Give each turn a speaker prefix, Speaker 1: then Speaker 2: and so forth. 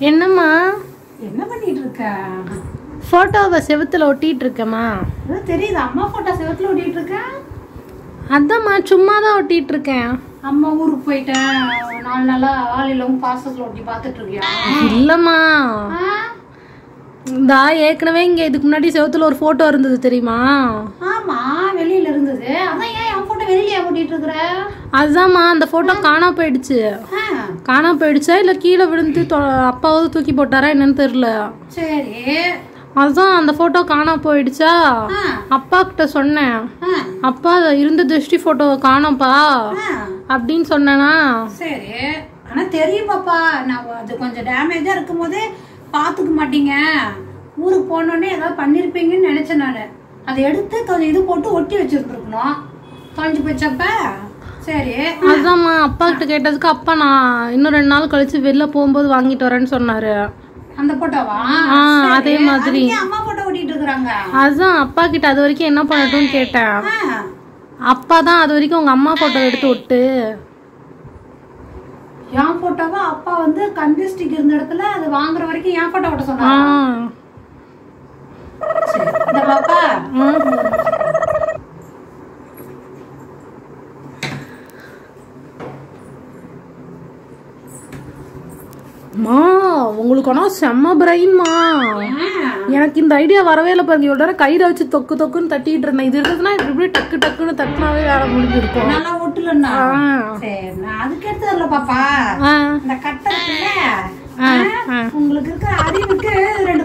Speaker 1: என்னம்மா
Speaker 2: என்ன பண்ணிட்டு இருக்க
Speaker 1: ஃபோட்டோவை செவுத்துல ஒட்டிட்டு இருக்கேம்மா
Speaker 2: அது தெரியுது அம்மா போட்டோ செவத்துல ஓட்டிட்டு இருக்க
Speaker 1: அதாம்மா சும்மா தான் ஒட்டிட்டு இருக்கேன்
Speaker 2: அம்மா ஊருக்கு போயிட்டேன் நாலு நாளா ஆள் இல்லாம பாசத்துல ஒட்டி பாத்துட்டு இருக்கியா
Speaker 1: இல்லம்மா
Speaker 2: ஆ?
Speaker 1: இந்தா ஏற்கனவே இங்க இதுக்கு முன்னாடி செவுத்துல ஒரு போட்டோ இருந்தது தெரியுமா
Speaker 2: ஆமா வெளியில இருந்தது அதான் ஏன் என் போட்டோ வெளியில ஏன் ஓட்டிட்டு இருக்கிற
Speaker 1: அதுதாம்மா அந்த போட்டோ காணாம போயிடுச்சு
Speaker 2: ஆ,
Speaker 1: காணாம போயிடுச்சா இல்ல கீழே விழுந்து தொ- அப்பாவது தூக்கி போட்டாரா என்னன்னு தெரியல
Speaker 2: சரி
Speaker 1: அதுதான் அந்த போட்டோ காணாம போயிடுச்சா
Speaker 2: ஆ,
Speaker 1: அப்பா கிட்ட சொன்னேன்
Speaker 2: ஆ,
Speaker 1: அப்பா இருந்த திருஷ்டி போட்டோவை காணோம்ப்பா
Speaker 2: ஆ.
Speaker 1: அப்படின்னு சொன்னேனா
Speaker 2: சரி ஆனா தெரியும் பாப்பா நான் அது கொஞ்சம் டேமேஜா இருக்கும் போதே பாத்துக்க மாட்டீங்க ஊருக்கு போனோடனே ஏதாவது பண்ணிருப்பீங்கன்னு நினைச்சேன் நானு அதை எடுத்து கொஞ்சம் இது போட்டு ஒட்டி வச்சிருந்துருக்கணும் தொலைஞ்சு போச்சப்ப சரி
Speaker 1: அதாம்மா அப்பா கிட்ட கேட்டதுக்கு அப்பா நான் இன்னும் ரெண்டு நாள் கழிச்சு வெளில போகும்போது வாங்கிட்டு வரேன்னு சொன்னாரு
Speaker 2: அந்த போட்டோவா
Speaker 1: ஆ அதே மாதிரி
Speaker 2: ஏன் அம்மா போட்டோ ஓட்டிட்டு இருக்கிறாங்க
Speaker 1: அதுதான் அப்பா கிட்ட அது வரைக்கும் என்ன பண்ணட்டும்னு கேட்டேன்
Speaker 2: ஆ,
Speaker 1: அப்பா தான் அது வரைக்கும் உங்க அம்மா போட்டோ எடுத்து விட்டு
Speaker 2: என் போட்டோவா அப்பா வந்து கந்திஸ்டிக் இருந்த இடத்துல அது வாங்குற வரைக்கும் என் போட்டோ ஓட்ட
Speaker 1: ஆ
Speaker 2: சொன்னாங்க சரி, இந்த பாப்பா
Speaker 1: மா உங்களுக்கு ஆனா செம்ம பிரெயின்மா
Speaker 2: ஆ,
Speaker 1: எனக்கு இந்த ஐடியா வரவே இல்லை பாருங்க இவ்வளோ நேரம் கையில வச்சு தொக்கு தொக்குன்னு தட்டிட்டு இருந்தேன் இது இருக்கிறதுனா இப்படி டக்கு டக்குன்னு தட்டினாவே வேலை முடிஞ்சிருக்கும்
Speaker 2: நல்லா ஒட்டுலன்னா
Speaker 1: ஆ
Speaker 2: சரி நான் அதுக்கு எடுத்ததில்ல பாப்பா
Speaker 1: ஆ
Speaker 2: இந்த கட்டை இருக்குல்ல
Speaker 1: ஆ,
Speaker 2: ஆ, உங்களுக்கு இருக்கிற அறிவுக்கு ரெண்டு